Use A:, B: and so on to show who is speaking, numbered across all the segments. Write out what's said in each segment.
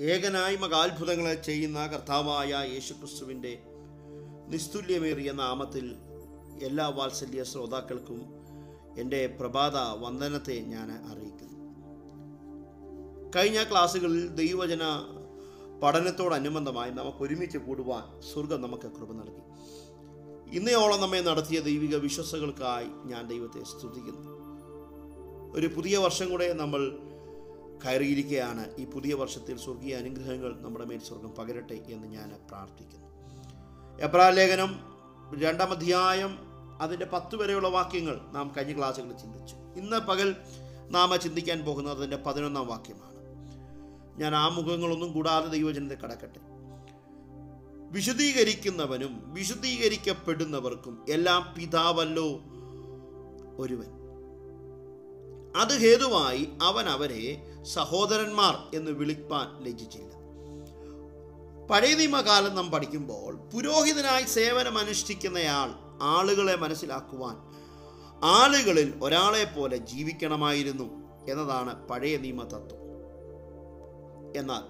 A: ഏകനായി മകാത്ഭുതങ്ങളെ ചെയ്യുന്ന കർത്താവായ യേശുക്രിസ്തുവിൻ്റെ നിസ്തുല്യമേറിയ നാമത്തിൽ എല്ലാ വാത്സല്യ ശ്രോതാക്കൾക്കും എൻ്റെ പ്രഭാത വന്ദനത്തെ ഞാൻ അറിയിക്കുന്നു കഴിഞ്ഞ ക്ലാസ്സുകളിൽ ദൈവവചന പഠനത്തോടനുബന്ധമായി നമുക്ക് ഒരുമിച്ച് കൂടുവാൻ സ്വർഗം നമുക്ക് കൃപ നൽകി ഇന്നയോളം നമ്മെ നടത്തിയ ദൈവിക വിശ്വസകൾക്കായി ഞാൻ ദൈവത്തെ സ്തുതിക്കുന്നു ഒരു പുതിയ വർഷം കൂടെ നമ്മൾ കയറിയിരിക്കുകയാണ് ഈ പുതിയ വർഷത്തിൽ സ്വർഗീയ അനുഗ്രഹങ്ങൾ നമ്മുടെ മേൽ സ്വർഗം പകരട്ടെ എന്ന് ഞാൻ പ്രാർത്ഥിക്കുന്നു എബ്രാ ലേഖനം രണ്ടാം അധ്യായം അതിൻ്റെ പത്ത് വരെയുള്ള വാക്യങ്ങൾ നാം കഴിഞ്ഞ ക്ലാസ്സുകളിൽ ചിന്തിച്ചു ഇന്ന് പകൽ നാം ചിന്തിക്കാൻ പോകുന്നത് അതിൻ്റെ പതിനൊന്നാം വാക്യമാണ് ഞാൻ ആ മുഖങ്ങളൊന്നും കൂടാതെ ദൈവജനത്തെ കടക്കട്ടെ വിശദീകരിക്കുന്നവനും വിശദീകരിക്കപ്പെടുന്നവർക്കും എല്ലാം പിതാവല്ലോ ഒരുവൻ അത് ഹേതുവായി അവൻ അവരെ സഹോദരന്മാർ എന്ന് വിളിപ്പാൻ ലജ്ജിച്ചില്ല പഴയ നിയമകാലം നാം പഠിക്കുമ്പോൾ പുരോഹിതനായി സേവനം അനുഷ്ഠിക്കുന്നയാൾ ആളുകളെ മനസ്സിലാക്കുവാൻ ആളുകളിൽ ഒരാളെ പോലെ ജീവിക്കണമായിരുന്നു എന്നതാണ് പഴയ നിയമ തത്വം എന്നാൽ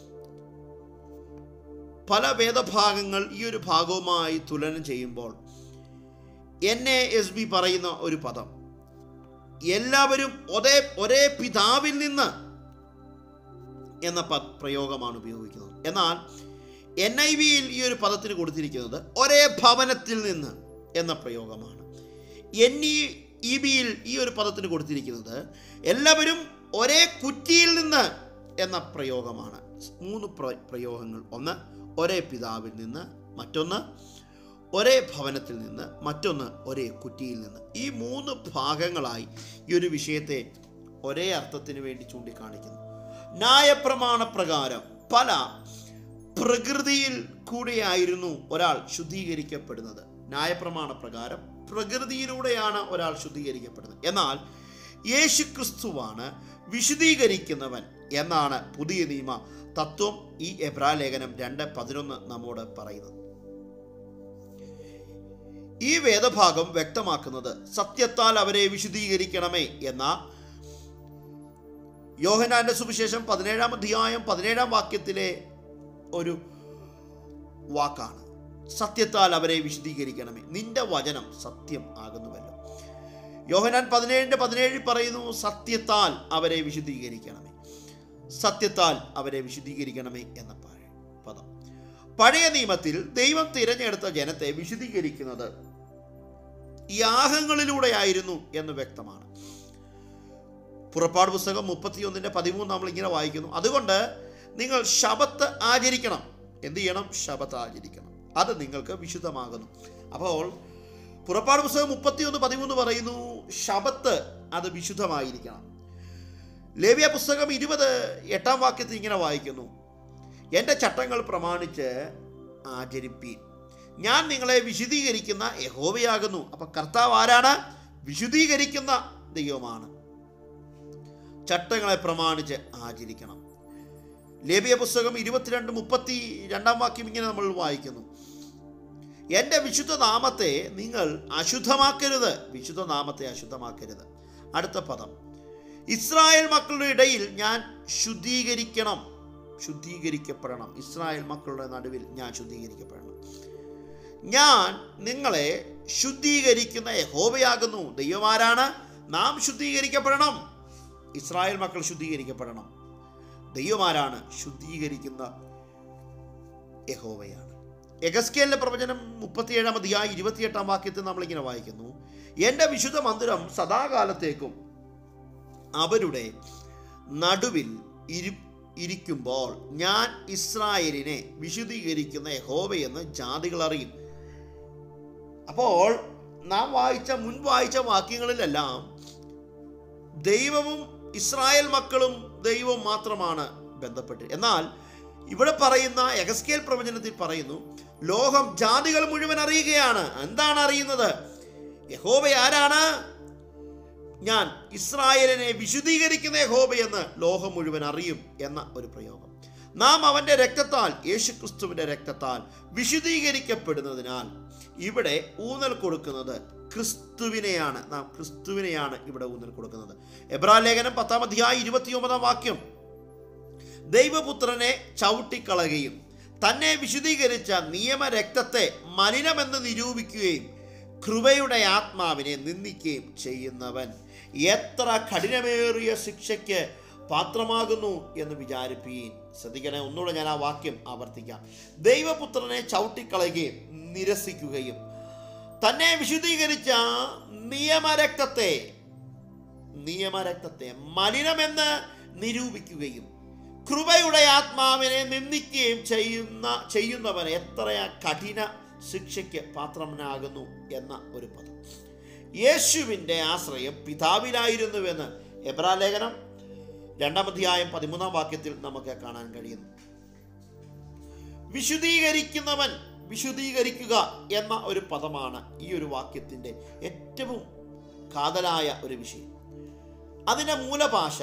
A: പല വേദഭാഗങ്ങൾ ഈ ഒരു ഭാഗവുമായി തുലനം ചെയ്യുമ്പോൾ എൻ എ എസ് ബി പറയുന്ന ഒരു പദം എല്ലാവരും ഒരേ ഒരേ പിതാവിൽ നിന്ന് എന്ന പ പ്രയോഗമാണ് ഉപയോഗിക്കുന്നത് എന്നാൽ എൻ ഐ വിയിൽ ഈ ഒരു പദത്തിന് കൊടുത്തിരിക്കുന്നത് ഒരേ ഭവനത്തിൽ നിന്ന് എന്ന പ്രയോഗമാണ് എൻ ഇ ഇ ബിയിൽ ഈ ഒരു പദത്തിന് കൊടുത്തിരിക്കുന്നത് എല്ലാവരും ഒരേ കുറ്റിയിൽ നിന്ന് എന്ന പ്രയോഗമാണ് മൂന്ന് പ്ര പ്രയോഗങ്ങൾ ഒന്ന് ഒരേ പിതാവിൽ നിന്ന് മറ്റൊന്ന് ഒരേ ഭവനത്തിൽ നിന്ന് മറ്റൊന്ന് ഒരേ കുറ്റിയിൽ നിന്ന് ഈ മൂന്ന് ഭാഗങ്ങളായി ഈ ഒരു വിഷയത്തെ ഒരേ അർത്ഥത്തിന് വേണ്ടി ചൂണ്ടിക്കാണിക്കുന്നു ന്യായപ്രമാണ പ്രകാരം പല പ്രകൃതിയിൽ കൂടെയായിരുന്നു ഒരാൾ ശുദ്ധീകരിക്കപ്പെടുന്നത് ന്യായപ്രമാണ പ്രകാരം പ്രകൃതിയിലൂടെയാണ് ഒരാൾ ശുദ്ധീകരിക്കപ്പെടുന്നത് എന്നാൽ യേശു ക്രിസ്തുവാണ് വിശദീകരിക്കുന്നവൻ എന്നാണ് പുതിയ നിയമ തത്വം ഈ എബ്രാ ലേഖനം രണ്ട് പതിനൊന്ന് നമ്മോട് പറയുന്നത് ഈ വേദഭാഗം വ്യക്തമാക്കുന്നത് സത്യത്താൽ അവരെ വിശദീകരിക്കണമേ എന്ന യോഹനാന്റെ സുവിശേഷം പതിനേഴാം അധ്യായം പതിനേഴാം വാക്യത്തിലെ ഒരു വാക്കാണ് സത്യത്താൽ അവരെ വിശദീകരിക്കണമേ നിന്റെ വചനം സത്യം ആകുന്നുവല്ലോ യോഹനാൻ പതിനേഴിന്റെ പതിനേഴിൽ പറയുന്നു സത്യത്താൽ അവരെ വിശദീകരിക്കണമേ സത്യത്താൽ അവരെ വിശദീകരിക്കണമേ എന്ന പഴയ പദം പഴയ നിയമത്തിൽ ദൈവം തിരഞ്ഞെടുത്ത ജനത്തെ വിശദീകരിക്കുന്നത് യാഗങ്ങളിലൂടെയായിരുന്നു എന്ന് വ്യക്തമാണ് പുറപ്പാട് പുസ്തകം മുപ്പത്തിയൊന്നിൻ്റെ പതിമൂന്ന് നമ്മൾ ഇങ്ങനെ വായിക്കുന്നു അതുകൊണ്ട് നിങ്ങൾ ശബത്ത് ആചരിക്കണം എന്ത് ചെയ്യണം ശബത്ത് ആചരിക്കണം അത് നിങ്ങൾക്ക് വിശുദ്ധമാകുന്നു അപ്പോൾ പുറപ്പാട് പുസ്തകം മുപ്പത്തിയൊന്ന് പതിമൂന്ന് പറയുന്നു ശബത്ത് അത് വിശുദ്ധമായിരിക്കണം ലേവ്യ പുസ്തകം ഇരുപത് എട്ടാം വാക്യത്തിൽ ഇങ്ങനെ വായിക്കുന്നു എൻ്റെ ചട്ടങ്ങൾ പ്രമാണിച്ച് ആചരിപ്പീൻ ഞാൻ നിങ്ങളെ വിശദീകരിക്കുന്ന യഹോവയാകുന്നു അപ്പൊ കർത്താവ് ആരാണ് വിശുദ്ധീകരിക്കുന്ന ദൈവമാണ് ചട്ടങ്ങളെ പ്രമാണിച്ച് ആചരിക്കണം ലേബിയ പുസ്തകം ഇരുപത്തിരണ്ട് മുപ്പത്തി രണ്ടാം വാക്യം ഇങ്ങനെ നമ്മൾ വായിക്കുന്നു എൻ്റെ വിശുദ്ധ നാമത്തെ നിങ്ങൾ അശുദ്ധമാക്കരുത് വിശുദ്ധ നാമത്തെ അശുദ്ധമാക്കരുത് അടുത്ത പദം ഇസ്രായേൽ മക്കളുടെ ഇടയിൽ ഞാൻ ശുദ്ധീകരിക്കണം ശുദ്ധീകരിക്കപ്പെടണം ഇസ്രായേൽ മക്കളുടെ നടുവിൽ ഞാൻ ശുദ്ധീകരിക്കപ്പെടണം ഞാൻ നിങ്ങളെ ശുദ്ധീകരിക്കുന്ന യഹോവയാകുന്നു ദൈവമാരാണ് നാം ശുദ്ധീകരിക്കപ്പെടണം ഇസ്രായേൽ മക്കൾ ശുദ്ധീകരിക്കപ്പെടണം ദൈവമാരാണ് ശുദ്ധീകരിക്കുന്ന യഹോവയാണ് എഗസ്കേലിന്റെ പ്രവചനം മുപ്പത്തിയേഴാം അധ്യായം ഇരുപത്തിയെട്ടാം വാക്യത്തിൽ നമ്മളിങ്ങനെ വായിക്കുന്നു എൻ്റെ വിശുദ്ധ മന്ദിരം സദാകാലത്തേക്കും അവരുടെ നടുവിൽ ഇരി ഇരിക്കുമ്പോൾ ഞാൻ ഇസ്രായേലിനെ വിശുദ്ധീകരിക്കുന്ന യഹോവയെന്ന് ജാതികൾ അറിയും അപ്പോൾ നാം വായിച്ച മുൻ വായിച്ച വാക്യങ്ങളിലെല്ലാം ദൈവവും ഇസ്രായേൽ മക്കളും ദൈവവും മാത്രമാണ് ബന്ധപ്പെട്ട് എന്നാൽ ഇവിടെ പറയുന്ന എഗസ്കേൽ പ്രവചനത്തിൽ പറയുന്നു ലോകം ജാതികൾ മുഴുവൻ അറിയുകയാണ് എന്താണ് അറിയുന്നത് യഹോബ ആരാണ് ഞാൻ ഇസ്രായേലിനെ വിശുദ്ധീകരിക്കുന്ന യഹോബയെന്ന് ലോകം മുഴുവൻ അറിയും എന്ന ഒരു പ്രയോഗം നാം അവൻ്റെ രക്തത്താൽ യേശുക്രിസ്തുവിൻ്റെ രക്തത്താൽ വിശുദ്ധീകരിക്കപ്പെടുന്നതിനാൽ ഇവിടെ ഊന്നൽ കൊടുക്കുന്നത് ക്രിസ്തുവിനെയാണ് നാം ക്രിസ്തുവിനെയാണ് ഇവിടെ ഊന്നൽ കൊടുക്കുന്നത് എബ്രാ ലേഖനം പത്താം അധ്യായം ഇരുപത്തി ഒമ്പതാം വാക്യം ദൈവപുത്രനെ ചവിട്ടിക്കളയുകയും തന്നെ വിശുദ്ധീകരിച്ച നിയമരക്തത്തെ മലിനമെന്ന് നിരൂപിക്കുകയും കൃപയുടെ ആത്മാവിനെ നിന്ദിക്കുകയും ചെയ്യുന്നവൻ എത്ര കഠിനമേറിയ ശിക്ഷയ്ക്ക് പാത്രമാകുന്നു എന്ന് വിചാരിപ്പീൻ ശ്രദ്ധിക്കണേ ഒന്നുകൂടെ ഞാൻ ആ വാക്യം ആവർത്തിക്കാം ദൈവപുത്രനെ ചവിട്ടിക്കളയുകയും നിരസിക്കുകയും തന്നെ വിശുദ്ധീകരിച്ച നിയമരക്തത്തെ നിയമരക്തത്തെ മലിനമെന്ന് നിരൂപിക്കുകയും കൃപയുടെ ആത്മാവിനെ നിന്ദിക്കുകയും ചെയ്യുന്ന ചെയ്യുന്നവൻ എത്ര കഠിന ശിക്ഷയ്ക്ക് പാത്രനാകുന്നു എന്ന ഒരു പദം യേശുവിൻ്റെ ആശ്രയം പിതാവിലായിരുന്നുവെന്ന് എബ്രാ ലേഖനം രണ്ടാം അധ്യായം പതിമൂന്നാം വാക്യത്തിൽ നമുക്ക് കാണാൻ കഴിയുന്നു വിശുദ്ധീകരിക്കുന്നവൻ വിശുദ്ധീകരിക്കുക എന്ന ഒരു പദമാണ് ഈ ഒരു വാക്യത്തിൻ്റെ ഏറ്റവും കാതലായ ഒരു വിഷയം അതിൻ്റെ മൂലഭാഷ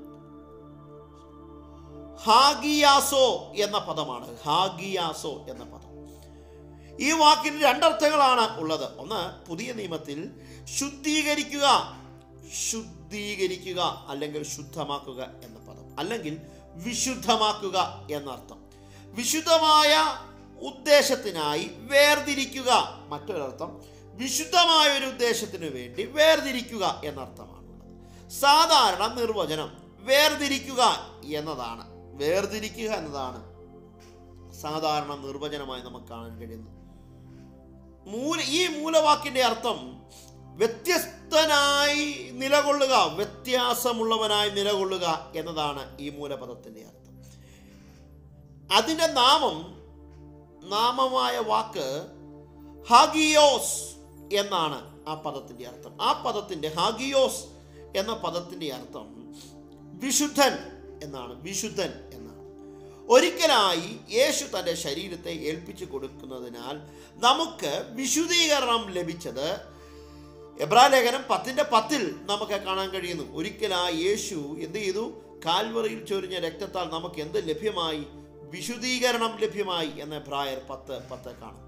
A: ഹാഗിയാസോ എന്ന പദമാണ് ഹാഗിയാസോ എന്ന പദം ഈ വാക്കിന് രണ്ടർത്ഥങ്ങളാണ് ഉള്ളത് ഒന്ന് പുതിയ നിയമത്തിൽ ശുദ്ധീകരിക്കുക ശുദ്ധീകരിക്കുക അല്ലെങ്കിൽ ശുദ്ധമാക്കുക എന്ന പദം അല്ലെങ്കിൽ വിശുദ്ധമാക്കുക എന്നർത്ഥം വിശുദ്ധമായ ഉദ്ദേശത്തിനായി വേർതിരിക്കുക മറ്റൊരർത്ഥം വിശുദ്ധമായ ഒരു ഉദ്ദേശത്തിന് വേണ്ടി വേർതിരിക്കുക എന്നർത്ഥമാണുള്ളത് സാധാരണ നിർവചനം വേർതിരിക്കുക എന്നതാണ് വേർതിരിക്കുക എന്നതാണ് സാധാരണ നിർവചനമായി നമുക്ക് കാണാൻ കഴിയുന്നത് മൂല ഈ മൂലവാക്കിന്റെ അർത്ഥം വ്യത്യസ്തനായി നിലകൊള്ളുക വ്യത്യാസമുള്ളവനായി നിലകൊള്ളുക എന്നതാണ് ഈ മൂലപദത്തിന്റെ അർത്ഥം അതിൻ്റെ നാമം നാമമായ വാക്ക് ഹാഗിയോസ് എന്നാണ് ആ പദത്തിന്റെ അർത്ഥം ആ പദത്തിന്റെ ഹാഗിയോസ് എന്ന പദത്തിന്റെ അർത്ഥം വിശുദ്ധൻ എന്നാണ് വിശുദ്ധൻ എന്നാണ് ഒരിക്കലായി യേശു തൻ്റെ ശരീരത്തെ ഏൽപ്പിച്ചു കൊടുക്കുന്നതിനാൽ നമുക്ക് വിശുദ്ധീകരണം ലഭിച്ചത് എബ്രാലേഖനം പത്തിൻ്റെ പത്തിൽ നമുക്ക് കാണാൻ കഴിയുന്നു ഒരിക്കലായി യേശു എന്ത് ചെയ്തു കാൽവറിയിൽ ചൊരിഞ്ഞ രക്തത്താൽ നമുക്ക് എന്ത് ലഭ്യമായി വിശുദ്ധീകരണം ലഭ്യമായി എന്ന് എബ്രായർ പത്ത് പത്ത് കാണും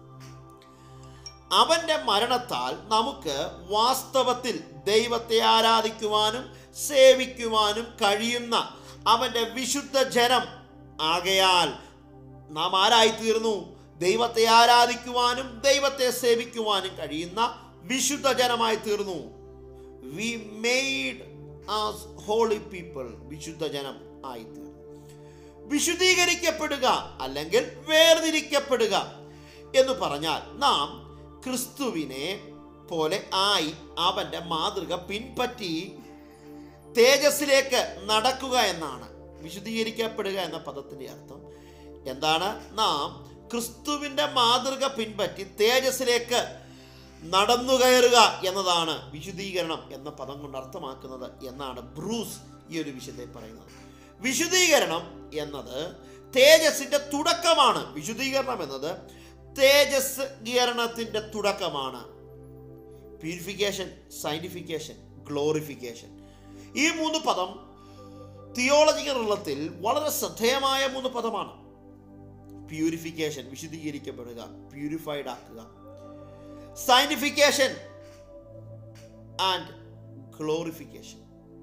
A: അവന്റെ മരണത്താൽ നമുക്ക് വാസ്തവത്തിൽ ദൈവത്തെ ആരാധിക്കുവാനും സേവിക്കുവാനും കഴിയുന്ന അവന്റെ വിശുദ്ധ ജനം ആകയാൽ നാം ആരായിത്തീർന്നു ദൈവത്തെ ആരാധിക്കുവാനും ദൈവത്തെ സേവിക്കുവാനും കഴിയുന്ന വിശുദ്ധ ജനമായി തീർന്നു we made as holy people വിശുദ്ധ ജനം ആയി തീർന്നു വിശുദ്ധീകരിക്കപ്പെടുക അല്ലെങ്കിൽ വേർതിരിക്കപ്പെടുക എന്ന് പറഞ്ഞാൽ നാം ക്രിസ്തുവിനെ പോലെ ആയി അവൻ്റെ മാതൃക പിൻപറ്റി തേജസ്സിലേക്ക് നടക്കുക എന്നാണ് വിശുദ്ധീകരിക്കപ്പെടുക എന്ന പദത്തിൻ്റെ അർത്ഥം എന്താണ് നാം ക്രിസ്തുവിൻ്റെ മാതൃക പിൻപറ്റി തേജസ്സിലേക്ക് നടന്നു കയറുക എന്നതാണ് വിശുദ്ധീകരണം എന്ന പദം കൊണ്ട് അർത്ഥമാക്കുന്നത് എന്നാണ് ബ്രൂസ് ഈ ഒരു വിഷയത്തെ പറയുന്നത് വിശുദ്ധീകരണം എന്നത് തേജസ്സിന്റെ തുടക്കമാണ് വിശുദ്ധീകരണം എന്നത് തേജസ് ഗീകരണത്തിന്റെ തുടക്കമാണ് പ്യൂരിഫിക്കേഷൻ സയന്റിഫിക്കേഷൻ ഗ്ലോറിഫിക്കേഷൻ ഈ മൂന്ന് പദം തിയോളജിക്കൽ ഉള്ളത്തിൽ വളരെ ശ്രദ്ധേയമായ മൂന്ന് പദമാണ് പ്യൂരിഫിക്കേഷൻ വിശുദ്ധീകരിക്കപ്പെടുക പ്യൂരിഫൈഡ് ആക്കുക സയന്റിഫിക്കേഷൻ ആൻഡ് ഗ്ലോറിഫിക്കേഷൻ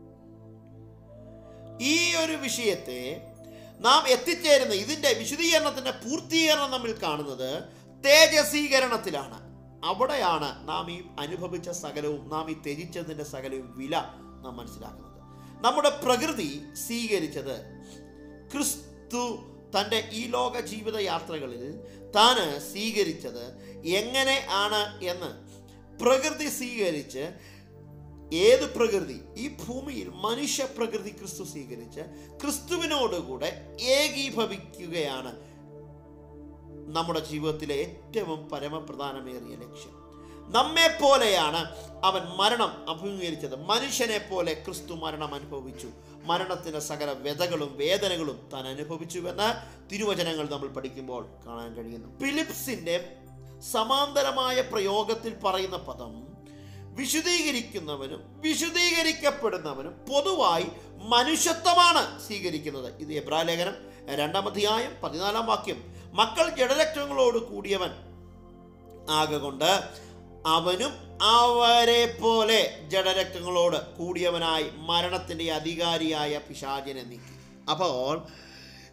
A: ഈ ഒരു വിഷയത്തെ നാം എത്തിച്ചേരുന്ന ഇതിൻ്റെ വിശദീകരണത്തിൻ്റെ പൂർത്തീകരണം നമ്മൾ കാണുന്നത് തേജസീകരണത്തിലാണ് അവിടെയാണ് നാം ഈ അനുഭവിച്ച സകലവും നാം ഈ ത്യജിച്ചതിൻ്റെ സകലവും വില നാം മനസ്സിലാക്കുന്നത് നമ്മുടെ പ്രകൃതി സ്വീകരിച്ചത് ക്രിസ്തു തൻ്റെ ഈ ലോക ജീവിത യാത്രകളിൽ താന് സ്വീകരിച്ചത് എങ്ങനെ ആണ് എന്ന് പ്രകൃതി സ്വീകരിച്ച് ഏത് പ്രകൃതി ഈ ഭൂമിയിൽ മനുഷ്യ പ്രകൃതി ക്രിസ്തു സ്വീകരിച്ച് ക്രിസ്തുവിനോടുകൂടെ ഏകീഭവിക്കുകയാണ് നമ്മുടെ ജീവിതത്തിലെ ഏറ്റവും പരമപ്രധാനമേറിയ ലക്ഷ്യം നമ്മെ പോലെയാണ് അവൻ മരണം അഭിമുഖീകരിച്ചത് മനുഷ്യനെ പോലെ ക്രിസ്തു മരണം അനുഭവിച്ചു മരണത്തിന് സകല വ്യതകളും വേദനകളും താൻ അനുഭവിച്ചുവെന്ന് തിരുവചനങ്ങൾ നമ്മൾ പഠിക്കുമ്പോൾ കാണാൻ കഴിയുന്നു ഫിലിപ്സിന്റെ സമാന്തരമായ പ്രയോഗത്തിൽ പറയുന്ന പദം വിശുദ്ധീകരിക്കുന്നവനും വിശുദ്ധീകരിക്കപ്പെടുന്നവനും പൊതുവായി മനുഷ്യത്വമാണ് സ്വീകരിക്കുന്നത് ഇത് എബ്രാലേഖനം രണ്ടാം അധ്യായം പതിനാലാം വാക്യം മക്കൾ ജഡരക്തങ്ങളോട് കൂടിയവൻ ആകൊണ്ട് അവനും അവരെ പോലെ ജഡരക്തങ്ങളോട് കൂടിയവനായി മരണത്തിൻ്റെ അധികാരിയായ പിശാചിനെ നീക്കി അപ്പോൾ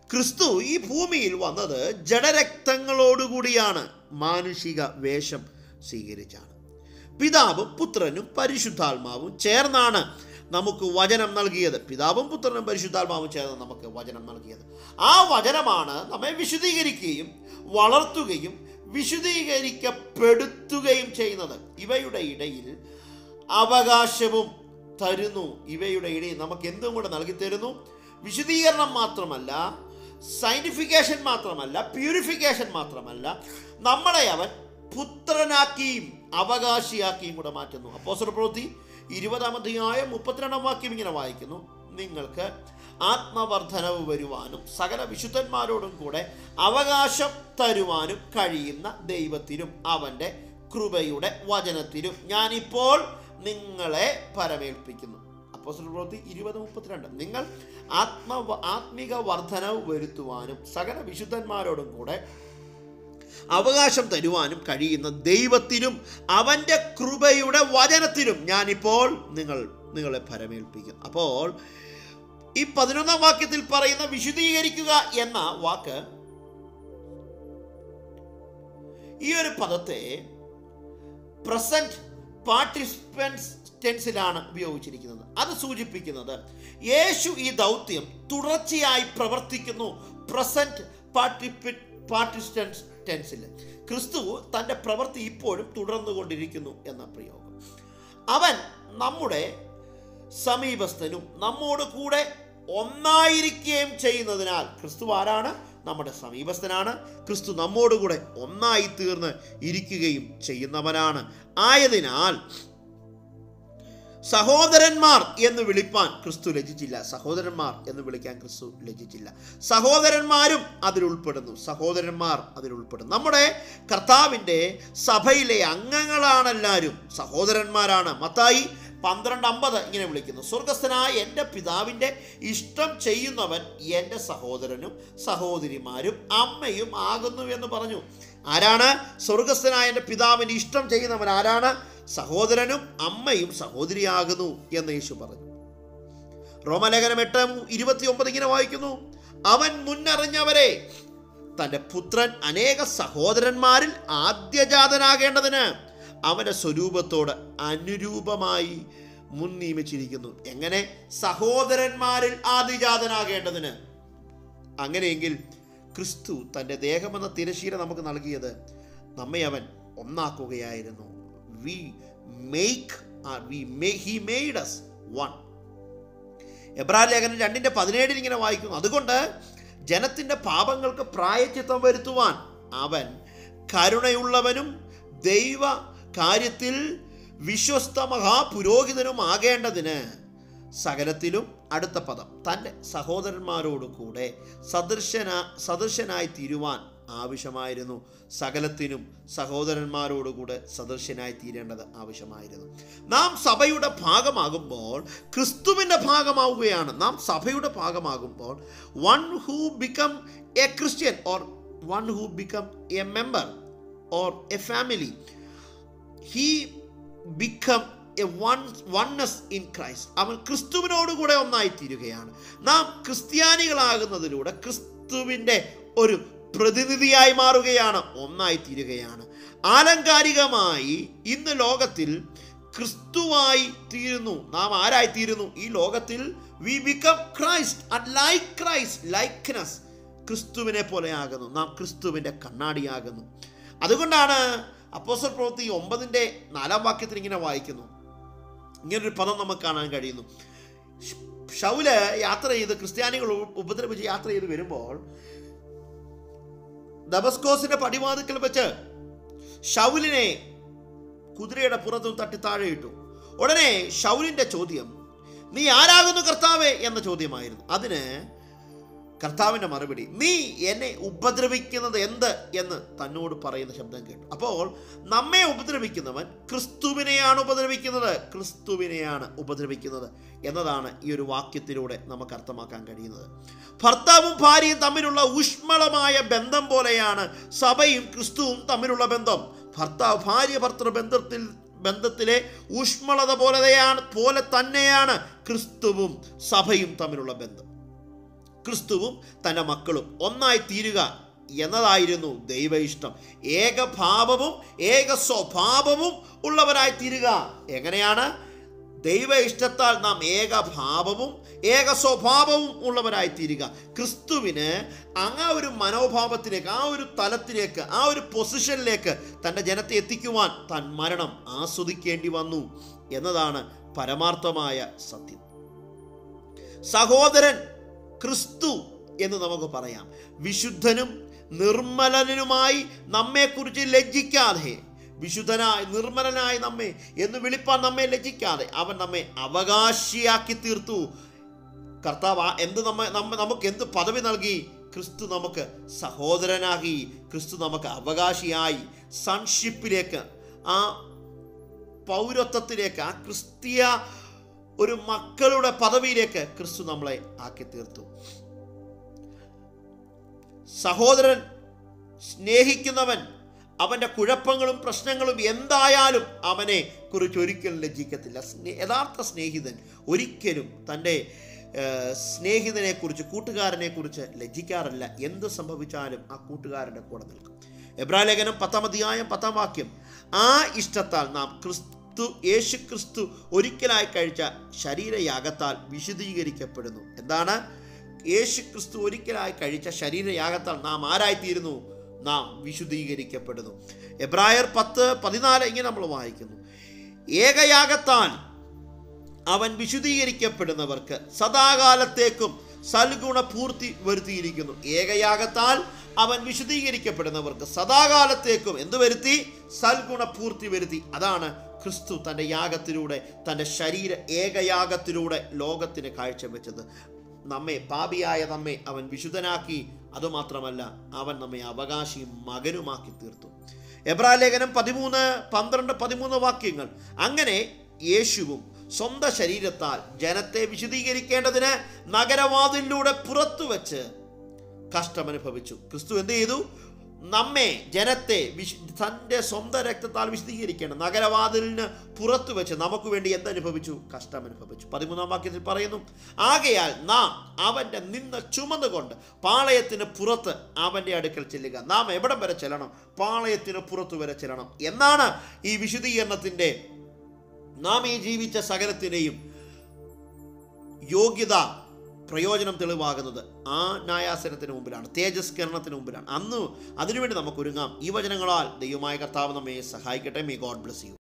A: ക്രിസ്തു ഈ ഭൂമിയിൽ വന്നത് ജഡരക്തങ്ങളോടുകൂടിയാണ് മാനുഷിക വേഷം സ്വീകരിച്ചാണ് പിതാവും പുത്രനും പരിശുദ്ധാത്മാവും ചേർന്നാണ് നമുക്ക് വചനം നൽകിയത് പിതാവും പുത്രനും പരിശുദ്ധാത്മാവും ചേർന്ന് നമുക്ക് വചനം നൽകിയത് ആ വചനമാണ് നമ്മെ വിശുദ്ധീകരിക്കുകയും വളർത്തുകയും വിശുദ്ധീകരിക്കപ്പെടുത്തുകയും ചെയ്യുന്നത് ഇവയുടെ ഇടയിൽ അവകാശവും തരുന്നു ഇവയുടെ ഇടയിൽ നമുക്ക് എന്തും കൂടെ നൽകി തരുന്നു വിശുദ്ധീകരണം മാത്രമല്ല സയൻറ്റിഫിക്കേഷൻ മാത്രമല്ല പ്യൂരിഫിക്കേഷൻ മാത്രമല്ല നമ്മളെ അവൻ പുത്രനാക്കിയും അവകാശിയാക്കിയും കൂടെ മാറ്റുന്നു അപ്പോസർ പ്രവൃത്തി ഇരുപതാം അധ്യായം മുപ്പത്തിരണ്ടാം വാക്യം ഇങ്ങനെ വായിക്കുന്നു നിങ്ങൾക്ക് ആത്മവർദ്ധനവ് വരുവാനും സകല വിശുദ്ധന്മാരോടും കൂടെ അവകാശം തരുവാനും കഴിയുന്ന ദൈവത്തിനും അവൻ്റെ കൃപയുടെ വചനത്തിനും ഞാനിപ്പോൾ നിങ്ങളെ പരമേൽപ്പിക്കുന്നു അപ്പോസ്റ്റൽ പ്രവൃത്തി ഇരുപത് മുപ്പത്തിരണ്ട് നിങ്ങൾ ആത്മ ആത്മിക വർധനവ് വരുത്തുവാനും സകല വിശുദ്ധന്മാരോടും കൂടെ അവകാശം തരുവാനും കഴിയുന്ന ദൈവത്തിനും അവൻ്റെ കൃപയുടെ വചനത്തിനും ഞാനിപ്പോൾ നിങ്ങൾ നിങ്ങളെ പരമേൽപ്പിക്കും അപ്പോൾ ഈ പതിനൊന്നാം വാക്യത്തിൽ പറയുന്ന വിശുദ്ധീകരിക്കുക എന്ന വാക്ക് ഈ ഒരു പദത്തെ പ്രസന്റ് പാർട്ടിസിപ്പൻസ് ടെൻസിലാണ് ഉപയോഗിച്ചിരിക്കുന്നത് അത് സൂചിപ്പിക്കുന്നത് യേശു ഈ ദൗത്യം തുടർച്ചയായി പ്രവർത്തിക്കുന്നു പ്രസന്റ് പാർട്ടിപ്പി പാർട്ടിസിപ്പൻസ് ടെൻസിൽ ക്രിസ്തു തൻ്റെ പ്രവൃത്തി ഇപ്പോഴും തുടർന്നുകൊണ്ടിരിക്കുന്നു എന്ന പ്രയോഗം അവൻ നമ്മുടെ സമീപസ്ഥനും നമ്മോട് കൂടെ ഒന്നായിരിക്കുകയും ചെയ്യുന്നതിനാൽ ക്രിസ്തു ആരാണ് നമ്മുടെ സമീപസ്ഥനാണ് ക്രിസ്തു നമ്മോടുകൂടെ ഒന്നായി തീർന്ന് ഇരിക്കുകയും ചെയ്യുന്നവനാണ് ആയതിനാൽ സഹോദരന്മാർ എന്ന് വിളിപ്പാൻ ക്രിസ്തു ലജിച്ചില്ല സഹോദരന്മാർ എന്ന് വിളിക്കാൻ ക്രിസ്തു ലജിച്ചില്ല സഹോദരന്മാരും അതിൽ ഉൾപ്പെടുന്നു സഹോദരന്മാർ അതിൽ ഉൾപ്പെടുന്നു നമ്മുടെ കർത്താവിൻ്റെ സഭയിലെ അംഗങ്ങളാണ് എല്ലാവരും സഹോദരന്മാരാണ് മത്തായി പന്ത്രണ്ട് അമ്പത് ഇങ്ങനെ വിളിക്കുന്നു സ്വർഗസ്ഥനായ എൻ്റെ പിതാവിൻ്റെ ഇഷ്ടം ചെയ്യുന്നവൻ എൻ്റെ സഹോദരനും സഹോദരിമാരും അമ്മയും ആകുന്നു എന്ന് പറഞ്ഞു ആരാണ് സ്വർഗസ്ഥനായ എൻ്റെ പിതാവിൻ്റെ ഇഷ്ടം ചെയ്യുന്നവൻ ആരാണ് സഹോദരനും അമ്മയും സഹോദരിയാകുന്നു എന്ന് യേശു പറഞ്ഞു റോമലേഖനം എട്ട് ഇരുപത്തി ഒമ്പത് ഇങ്ങനെ വായിക്കുന്നു അവൻ മുന്നറിഞ്ഞവരെ തൻ്റെ പുത്രൻ അനേക സഹോദരന്മാരിൽ ആദ്യജാതനാകേണ്ടതിന് അവൻ്റെ സ്വരൂപത്തോട് അനുരൂപമായി മുൻ നിയമിച്ചിരിക്കുന്നു എങ്ങനെ സഹോദരന്മാരിൽ ആദിജാതനാകേണ്ടതിന് അങ്ങനെയെങ്കിൽ ക്രിസ്തു തൻ്റെ ദേഹമെന്ന തിരശീല നമുക്ക് നൽകിയത് നമ്മെ അവൻ ഒന്നാക്കുകയായിരുന്നു we make we may he made us one Abraham ലേഖനം രണ്ടിൻ്റെ പതിനേഴിൽ ഇങ്ങനെ വായിക്കുന്നു അതുകൊണ്ട് ജനത്തിൻ്റെ പാപങ്ങൾക്ക് പ്രായച്ചിത്തം വരുത്തുവാൻ അവൻ കരുണയുള്ളവനും ദൈവ കാര്യത്തിൽ വിശ്വസ്ത മഹാപുരോഹിതനും ആകേണ്ടതിന് സകലത്തിലും അടുത്ത പദം തൻ്റെ സഹോദരന്മാരോട് കൂടെ സദൃശന സദൃശനായി തീരുവാൻ ആവശ്യമായിരുന്നു സകലത്തിനും സഹോദരന്മാരോടുകൂടെ സദൃശ്യനായി തീരേണ്ടത് ആവശ്യമായിരുന്നു നാം സഭയുടെ ഭാഗമാകുമ്പോൾ ക്രിസ്തുവിൻ്റെ ഭാഗമാവുകയാണ് നാം സഭയുടെ ഭാഗമാകുമ്പോൾ one who become a Christian or one who become a member or a family he become a one oneness in Christ അവൻ ക്രിസ്തുവിനോടുകൂടെ ഒന്നായി തീരുകയാണ് നാം ക്രിസ്ത്യാനികളാകുന്നതിലൂടെ ക്രിസ്തുവിൻ്റെ ഒരു പ്രതിനിധിയായി മാറുകയാണ് ഒന്നായി തീരുകയാണ് ആലങ്കാരികമായി ഇന്ന് ലോകത്തിൽ ക്രിസ്തുവായി തീരുന്നു നാം ആരായി തീരുന്നു ഈ ലോകത്തിൽ we become Christ and like Christ likeness ക്രിസ്തുവിനെ പോലെയാകുന്നു നാം ക്രിസ്തുവിൻ്റെ കണ്ണാടിയാകുന്നു അതുകൊണ്ടാണ് അപ്പോസൽ പ്രവൃത്തി ഒമ്പതിൻ്റെ നാലാം വാക്യത്തിൽ ഇങ്ങനെ വായിക്കുന്നു ഇങ്ങനൊരു പദം നമുക്ക് കാണാൻ കഴിയുന്നു ഷൗല് യാത്ര ചെയ്ത് ക്രിസ്ത്യാനികൾ ഉപദ്രവിച്ച് യാത്ര ചെയ്ത് വരുമ്പോൾ ദബസ്കോസിന്റെ പടിവാതിക്കൽ വെച്ച് ഷൗലിനെ കുതിരയുടെ പുറത്തും തട്ടി താഴെ ഇട്ടു ഉടനെ ഷൗലിന്റെ ചോദ്യം നീ ആരാകുന്നു കർത്താവേ എന്ന ചോദ്യമായിരുന്നു അതിന് കർത്താവിൻ്റെ മറുപടി നീ എന്നെ ഉപദ്രവിക്കുന്നത് എന്ത് എന്ന് തന്നോട് പറയുന്ന ശബ്ദം കേട്ടു അപ്പോൾ നമ്മെ ഉപദ്രവിക്കുന്നവൻ ക്രിസ്തുവിനെയാണ് ഉപദ്രവിക്കുന്നത് ക്രിസ്തുവിനെയാണ് ഉപദ്രവിക്കുന്നത് എന്നതാണ് ഈ ഒരു വാക്യത്തിലൂടെ നമുക്ക് അർത്ഥമാക്കാൻ കഴിയുന്നത് ഭർത്താവും ഭാര്യയും തമ്മിലുള്ള ഊഷ്മളമായ ബന്ധം പോലെയാണ് സഭയും ക്രിസ്തുവും തമ്മിലുള്ള ബന്ധം ഭർത്താവ് ഭാര്യ ഭർത്തൃ ബന്ധത്തിൽ ബന്ധത്തിലെ ഊഷ്മളത പോലെയാണ് പോലെ തന്നെയാണ് ക്രിസ്തുവും സഭയും തമ്മിലുള്ള ബന്ധം ക്രിസ്തുവും തൻ്റെ മക്കളും ഒന്നായി തീരുക എന്നതായിരുന്നു ദൈവ ഇഷ്ടം ഏകഭാവവും ഏക സ്വഭാവവും ഉള്ളവരായി തീരുക എങ്ങനെയാണ് ദൈവ ഇഷ്ടത്താൽ നാം ഏകഭാവവും ഏക സ്വഭാവവും ഉള്ളവരായി തീരുക ക്രിസ്തുവിന് ആ ഒരു മനോഭാവത്തിലേക്ക് ആ ഒരു തലത്തിലേക്ക് ആ ഒരു പൊസിഷനിലേക്ക് തൻ്റെ ജനത്തെ എത്തിക്കുവാൻ താൻ മരണം ആസ്വദിക്കേണ്ടി വന്നു എന്നതാണ് പരമാർത്ഥമായ സത്യം സഹോദരൻ ക്രിസ്തു എന്ന് നമുക്ക് പറയാം വിശുദ്ധനും നിർമ്മലനുമായി നമ്മെക്കുറിച്ച് ലജ്ജിക്കാതെ വിശുദ്ധനായി നിർമ്മലനായി നമ്മെ എന്ന് വിളിപ്പാൻ നമ്മെ ലജ്ജിക്കാതെ അവൻ നമ്മെ അവകാശിയാക്കി തീർത്തു കർത്താവ് ആ എന്ത് നമ്മ നമ്മ നമുക്ക് എന്ത് പദവി നൽകി ക്രിസ്തു നമുക്ക് സഹോദരനാക്കി ക്രിസ്തു നമുക്ക് അവകാശിയായി സൺഷിപ്പിലേക്ക് ആ പൗരത്വത്തിലേക്ക് ആ ക്രിസ്തീയ ഒരു മക്കളുടെ പദവിയിലേക്ക് ക്രിസ്തു നമ്മളെ ആക്കി തീർത്തു സഹോദരൻ സ്നേഹിക്കുന്നവൻ അവൻ്റെ കുഴപ്പങ്ങളും പ്രശ്നങ്ങളും എന്തായാലും അവനെ കുറിച്ച് ഒരിക്കലും ലജ്ജിക്കത്തില്ല സ്നേ- യഥാർത്ഥ സ്നേഹിതൻ ഒരിക്കലും തൻ്റെ ഏഹ്, സ്നേഹിതനെ കുറിച്ച് കൂട്ടുകാരനെ കുറിച്ച് ലജ്ജിക്കാറില്ല എന്ത് സംഭവിച്ചാലും ആ കൂട്ടുകാരൻ്റെ കൂടെ നിൽക്കും എബ്രാലേഖനം പത്താം അധ്യായം പത്താം വാക്യം ആ ഇഷ്ടത്താൽ നാം ക്രിസ്തു യേശു ക്രിസ്തു ഒരിക്കലായി കഴിച്ച ശരീരയാഗത്താൽ വിശുദ്ധീകരിക്കപ്പെടുന്നു എന്താണ് യേശു ക്രിസ്തു ഒരിക്കലായി കഴിച്ച ശരീരയാഗത്താൽ നാം ആരായിത്തീരുന്നു നാം വിശുദ്ധീകരിക്കപ്പെടുന്നു എബ്രായർ പത്ത് പതിനാല് ഇങ്ങനെ നമ്മൾ വായിക്കുന്നു ഏകയാഗത്താൽ അവൻ വിശുദ്ധീകരിക്കപ്പെടുന്നവർക്ക് സദാകാലത്തേക്കും സൽഗുണ പൂർത്തി വരുത്തിയിരിക്കുന്നു ഏകയാഗത്താൽ അവൻ വിശുദ്ധീകരിക്കപ്പെടുന്നവർക്ക് സദാകാലത്തേക്കും എന്ത് വരുത്തി സൽഗുണ പൂർത്തി വരുത്തി അതാണ് ക്രിസ്തു തൻ്റെ യാഗത്തിലൂടെ തൻ്റെ ശരീര ഏകയാഗത്തിലൂടെ ലോകത്തിന് കാഴ്ചവെച്ചത് നമ്മെ പാപിയായ നമ്മെ അവൻ വിശുദ്ധനാക്കി അതുമാത്രമല്ല അവൻ നമ്മെ അവകാശിയും മകനുമാക്കി തീർത്തു എബ്രാലേഖനം പതിമൂന്ന് പന്ത്രണ്ട് പതിമൂന്ന് വാക്യങ്ങൾ അങ്ങനെ യേശുവും സ്വന്തം ശരീരത്താൽ ജനത്തെ വിശദീകരിക്കേണ്ടതിന് നഗരവാതിലിലൂടെ പുറത്തു വെച്ച് കഷ്ടമനുഭവിച്ചു ക്രിസ്തു എന്ത് ചെയ്തു നമ്മെ ജനത്തെ വിശ് തൻ്റെ സ്വന്തം രക്തത്താൽ വിശദീകരിക്കണം നഗരവാതിലിന് പുറത്തു വെച്ച് നമുക്ക് വേണ്ടി എന്തനുഭവിച്ചു കഷ്ടമനുഭവിച്ചു പതിമൂന്നാം വാക്യത്തിൽ പറയുന്നു ആകയാൽ നാം അവൻ്റെ നിന്ന് ചുമന്നുകൊണ്ട് പാളയത്തിന് പുറത്ത് അവൻ്റെ അടുക്കൽ ചെല്ലുക നാം എവിടം വരെ ചെല്ലണം പാളയത്തിന് പുറത്തു വരെ ചെല്ലണം എന്നാണ് ഈ വിശദീകരണത്തിൻ്റെ നാം ഈ ജീവിച്ച സകലത്തിനെയും യോഗ്യത പ്രയോജനം തെളിവാകുന്നത് ആ ന്യായാസനത്തിന് മുമ്പിലാണ് തേജസ്കരണത്തിന് മുമ്പിലാണ് അന്ന് അതിനുവേണ്ടി നമുക്ക് ഒരുങ്ങാം ഈ വചനങ്ങളാൽ ദൈവമായ കർത്താവ് നമ്മെ സഹായിക്കട്ടെ മേ ഗോഡ് ബ്ലസ് യു